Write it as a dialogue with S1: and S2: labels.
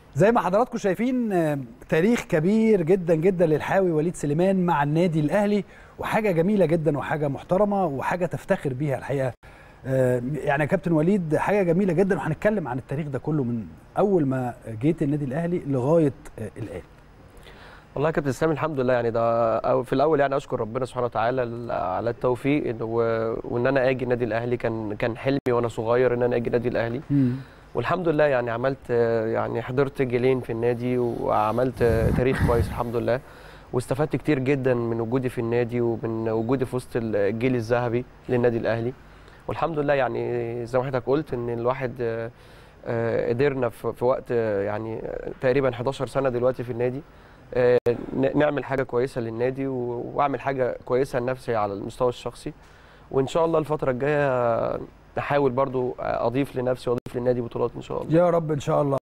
S1: زي ما حضراتكم شايفين آه، تاريخ كبير جدا جدا للحاوي وليد سليمان مع النادي الاهلي وحاجه جميله جدا وحاجه محترمه وحاجه تفتخر بيها الحقيقه آه، يعني يا كابتن وليد حاجه جميله جدا وهنتكلم عن التاريخ ده كله من اول ما جيت النادي الاهلي لغايه آه، الان
S2: والله يا كابتن اسلام الحمد لله يعني ده أو في الاول يعني اشكر ربنا سبحانه وتعالى ل- على التوفيق إن- و- وان انا اجي النادي الاهلي كان كان حلمي وانا صغير ان انا اجي النادي الاهلي والحمد لله يعني عملت آه، يعني حضرت جيلين في النادي وعملت آه، تاريخ كويس الحمد لله واستفدت كتير جدا من وجودي في النادي ومن وجودي في وسط الجيل الذهبي للنادي الاهلي والحمد لله يعني زي ما حضرتك قلت ان الواحد آه، آه، قدرنا في في وقت آه، يعني آه، تقريبا 11 سنه دلوقتي في النادي آه، ن- نعمل حاجه كويسه للنادي و- واعمل حاجه كويسه لنفسي على المستوى الشخصي وان شاء الله الفتره الجايه احاول برضو اضيف لنفسي واضيف للنادي بطولات ان شاء الله
S1: يا رب ان شاء الله